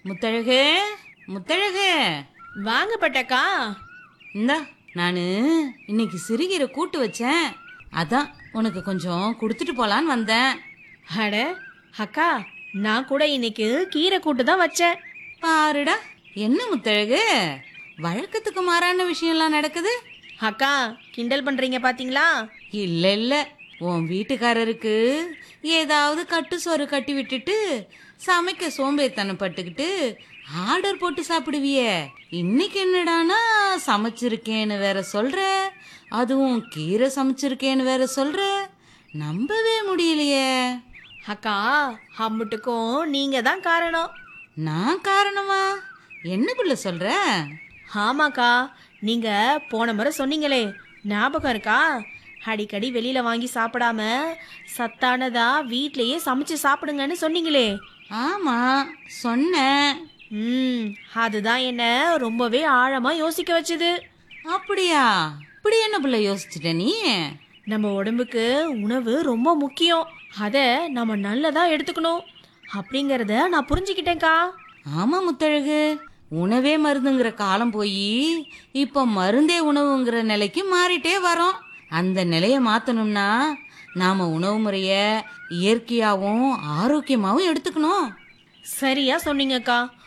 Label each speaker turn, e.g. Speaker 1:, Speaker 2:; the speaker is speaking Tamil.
Speaker 1: முத்தழகு முத்தழகு
Speaker 2: வாங்க பட்டக்கா
Speaker 1: இந்தா நானு இன்னைக்கு சிறுகீரை கூட்டு வச்சேன் அதான் உனக்கு கொஞ்சம் கொடுத்துட்டு போலான்னு வந்தேன்
Speaker 2: அட அக்கா நான் கூட இன்னைக்கு கீரை கூட்டு தான் வச்சேன்
Speaker 1: பாருடா என்ன முத்தழகு வழக்கத்துக்கு மாறான விஷயம்லாம் நடக்குது
Speaker 2: அக்கா கிண்டல் பண்றீங்க பாத்தீங்களா
Speaker 1: இல்ல இல்ல உன் வீட்டுக்காரருக்கு ஏதாவது கட்டு சோறு கட்டி விட்டுட்டு சமைக்க சோம்பேறித்தனம் பட்டுக்கிட்டு ஆர்டர் போட்டு சாப்பிடுவியே இன்னைக்கு என்னடானா சமைச்சிருக்கேன்னு வேற சொல்ற அதுவும் கீரை சமைச்சிருக்கேன்னு வேற சொல்ற நம்பவே முடியலையே
Speaker 2: அக்கா அம்முட்டுக்கும் நீங்க தான் காரணம்
Speaker 1: நான் காரணமா என்ன புள்ள சொல்ற
Speaker 2: ஆமாக்கா நீங்க போன முறை சொன்னீங்களே ஞாபகம் இருக்கா அடிக்கடி வெளியில வாங்கி சாப்பிடாம சத்தானதா வீட்லயே சமைச்சு சாப்பிடுங்கன்னு சொன்னீங்களே
Speaker 1: ஆமா சொன்னேன்
Speaker 2: ம் அதுதான் என்ன ரொம்பவே ஆழமா யோசிக்க வச்சுது
Speaker 1: அப்படியா இப்படி என்ன புள்ள யோசிச்சுட்ட நீ
Speaker 2: நம்ம உடம்புக்கு உணவு ரொம்ப முக்கியம் அதை நம்ம நல்லதா எடுத்துக்கணும் அப்படிங்கறத நான் புரிஞ்சுக்கிட்டேன்க்கா
Speaker 1: ஆமா முத்தழகு உணவே மருந்துங்கிற காலம் போய் இப்ப மருந்தே உணவுங்கிற நிலைக்கு மாறிட்டே வரோம் அந்த நிலைய மாத்தணும்னா நாம உணவு முறைய இயற்கையாவும் ஆரோக்கியமாவும் எடுத்துக்கணும்
Speaker 2: சரியா சொன்னீங்கக்கா